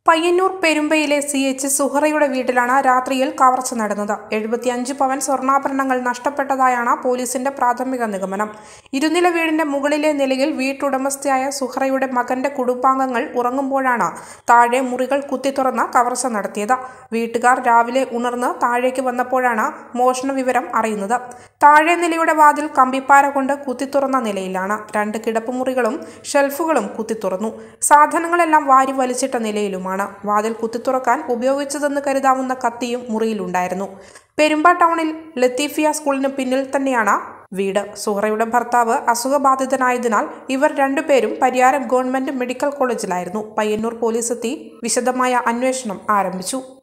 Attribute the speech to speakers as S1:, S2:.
S1: പയ്യന്നൂർ പെരുമ്പയിലെ C H സുഹറയുടെ വീട്ടിലാണ് രാത്രിയിൽ കവർച്ച നടന്നത് എഴുപത്തിയഞ്ച് പവൻ സ്വർണ്ണാഭരണങ്ങൾ നഷ്ടപ്പെട്ടതായാണ് പോലീസിന്റെ പ്രാഥമിക നിഗമനം ഇരുനില വീടിന്റെ മുകളിലെ നിലയിൽ വീട്ടുടമസ്ഥയായ സുഹറയുടെ മകന്റെ കുടുംബാംഗങ്ങൾ ഉറങ്ങുമ്പോഴാണ് താഴെ മുറികൾ കുത്തിത്തുറന്ന് കവർച്ച നടത്തിയത് വീട്ടുകാർ രാവിലെ ഉണർന്ന് താഴേക്ക് വന്നപ്പോഴാണ് മോഷണ വിവരം അറിയുന്നത് താഴെ നിലയുടെ വാതിൽ കമ്പിപ്പാര കൊണ്ട് കുത്തിത്തുറന്ന നിലയിലാണ് രണ്ട് കിടപ്പുമുറികളും ഷെൽഫുകളും കുത്തിത്തുറന്നു സാധനങ്ങളെല്ലാം വാരി വലിച്ചിട്ട നിലയിലുമാണ് വാതിൽ കുത്തിത്തുറക്കാൻ ഉപയോഗിച്ചതെന്ന് കരുതാവുന്ന കത്തിയും മുറിയിലുണ്ടായിരുന്നു പെരുമ്പ ടൗണിൽ ലത്തീഫിയ സ്കൂളിന് പിന്നിൽ തന്നെയാണ് വീട് സുഹറയുടെ ഭർത്താവ് അസുഖബാധിതനായതിനാൽ ഇവർ രണ്ടുപേരും പരിയാരം ഗവൺമെന്റ് മെഡിക്കൽ കോളേജിലായിരുന്നു പയ്യന്നൂർ പോലീസ് എത്തി വിശദമായ അന്വേഷണം ആരംഭിച്ചു